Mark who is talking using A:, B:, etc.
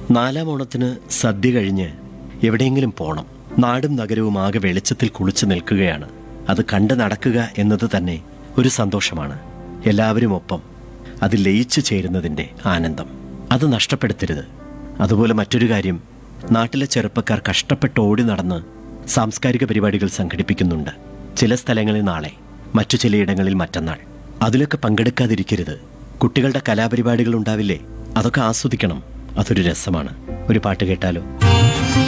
A: നാലാം ഓണത്തിന് സദ്യ കഴിഞ്ഞ് എവിടെയെങ്കിലും പോണം നാടും നഗരവും ആകെ വെളിച്ചത്തിൽ കുളിച്ചു നിൽക്കുകയാണ് അത് കണ്ടു നടക്കുക എന്നത് തന്നെ ഒരു സന്തോഷമാണ് എല്ലാവരും ഒപ്പം അത് ലയിച്ചു ചേരുന്നതിൻ്റെ ആനന്ദം അത് നഷ്ടപ്പെടുത്തരുത് അതുപോലെ മറ്റൊരു കാര്യം നാട്ടിലെ ചെറുപ്പക്കാർ കഷ്ടപ്പെട്ട് ഓടി നടന്ന് സാംസ്കാരിക പരിപാടികൾ സംഘടിപ്പിക്കുന്നുണ്ട് ചില സ്ഥലങ്ങളിൽ നാളെ മറ്റു ചിലയിടങ്ങളിൽ മറ്റന്നാൾ അതിലൊക്കെ പങ്കെടുക്കാതിരിക്കരുത് കുട്ടികളുടെ കലാപരിപാടികൾ ഉണ്ടാവില്ലേ അതൊക്കെ ആസ്വദിക്കണം അതൊരു രസമാണ് ഒരു പാട്ട് കേട്ടാലോ